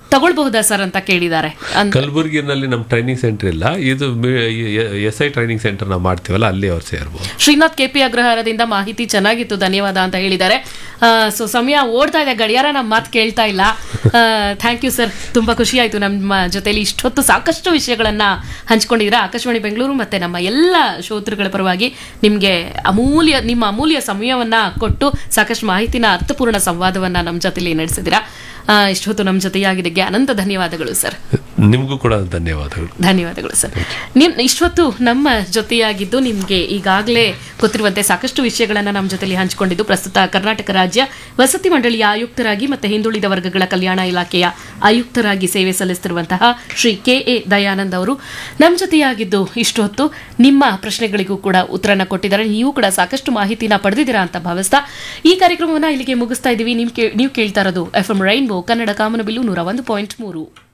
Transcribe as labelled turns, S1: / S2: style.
S1: ತಗೊಳ್ಬಹುದಾ sir ಅಂತ ಕೇಳಿದ್ದಾರೆ ಅನ್-
S2: ಕಲಬುರಗಿನಲ್ಲಿ ನಮ್ಮ ಟ್ರೈನಿಂಗ್ ಸೆಂಟರ್ ಇಲ್ಲ ಇದು ಎಸ್ ಐ ಟ್ರೈನಿಂಗ್ ಸೆಂಟರ್ ನಾವು ಮಾಡ್ತೀವಲ್ಲ ಅಲ್ಲಿ ಅವ್ರು ಸೇರ್ಬೋದು
S1: ಶ್ರೀನಾಥ್ ಕೆಪಿ ಅಗ್ರಹಾರದಿಂದ ಮಾಹಿತಿ ಚೆನ್ನಾಗಿತ್ತು ಧನ್ಯವಾದ ಅಂತ ಹೇಳಿದ್ದಾರೆ ಸೊ ಸಮಯ ಓಡ್ತಾ ಇದೆ ಗಡಿಯಾರ ನಮ್ಮ ಮಾತು ಕೇಳ್ತಾ ಇಲ್ಲ ಥ್ಯಾಂಕ್ ಯು ಸರ್ ತುಂಬಾ ಖುಷಿ ಆಯ್ತು ನಮ್ಮ ಜೊತೆಲಿ ಇಷ್ಟೊತ್ತು ಸಾಕಷ್ಟು ವಿಷಯಗಳನ್ನ ಹಂಚ್ಕೊಂಡಿದ್ದೀರಾ ಆಕಾಶವಾಣಿ ಬೆಂಗಳೂರು ಮತ್ತೆ ನಮ್ಮ ಎಲ್ಲ ಶ್ರೋತೃಗಳ ಪರವಾಗಿ ನಿಮಗೆ ಅಮೂಲ್ಯ ನಿಮ್ಮ ಅಮೂಲ್ಯ ಸಮಯವನ್ನ ಕೊಟ್ಟು ಸಾಕಷ್ಟು ಮಾಹಿತಿನ ಅರ್ಥಪೂರ್ಣ ಸಂವಾದವನ್ನ ನಮ್ಮ ಜೊತೆಲಿ ನಡೆಸಿದ್ದೀರಾ ಆ, ಇಷ್ಟೊತ್ತು ನಮ್ಮ ಜೊತೆಯಾಗಿದ್ದಕ್ಕೆ ಅನಂತ ಧನ್ಯವಾದಗಳು ಸರ್
S2: ನಿಮಗೂ ಕೂಡ ಧನ್ಯವಾದಗಳು
S1: ಧನ್ಯವಾದಗಳು ಸರ್ ನಿಮ್ ಇಷ್ಟೊತ್ತು ನಮ್ಮ ಜೊತೆಯಾಗಿದ್ದು ನಿಮಗೆ ಈಗಾಗಲೇ ಗೊತ್ತಿರುವಂತೆ ಸಾಕಷ್ಟು ವಿಷಯಗಳನ್ನು ನಮ್ಮ ಜೊತೆಲಿ ಹಂಚಿಕೊಂಡಿದ್ದು ಪ್ರಸ್ತುತ ಕರ್ನಾಟಕ ರಾಜ್ಯ ವಸತಿ ಮಂಡಳಿಯ ಆಯುಕ್ತರಾಗಿ ಮತ್ತೆ ಹಿಂದುಳಿದ ವರ್ಗಗಳ ಕಲ್ಯಾಣ ಇಲಾಖೆಯ ಆಯುಕ್ತರಾಗಿ ಸೇವೆ ಸಲ್ಲಿಸುತ್ತಿರುವಂತಹ ಶ್ರೀ ಕೆ ಎ ದಯಾನಂದ್ ಅವರು ನಮ್ಮ ಜೊತೆಯಾಗಿದ್ದು ಇಷ್ಟೊತ್ತು ನಿಮ್ಮ ಪ್ರಶ್ನೆಗಳಿಗೂ ಕೂಡ ಉತ್ತರನ ಕೊಟ್ಟಿದ್ದಾರೆ ನೀವು ಕೂಡ ಸಾಕಷ್ಟು ಮಾಹಿತಿನ ಪಡೆದಿದ್ದೀರಾ ಅಂತ ಭಾವಿಸ್ತಾ ಈ ಕಾರ್ಯಕ್ರಮವನ್ನು ಇಲ್ಲಿಗೆ ಮುಗಿಸ್ತಾ ಇದ್ದೀವಿ ನೀವು ನೀವು ಕೇಳ್ತಾ ಇರೋದು ಎಫ್ ಎಂ ರೈನ್ಬೋ ಕನ್ನಡ ಕಾಮನಬಿಲ್ಲು ನೂರ ಒಂದು ಪಾಯಿಂಟ್ ಮೂರು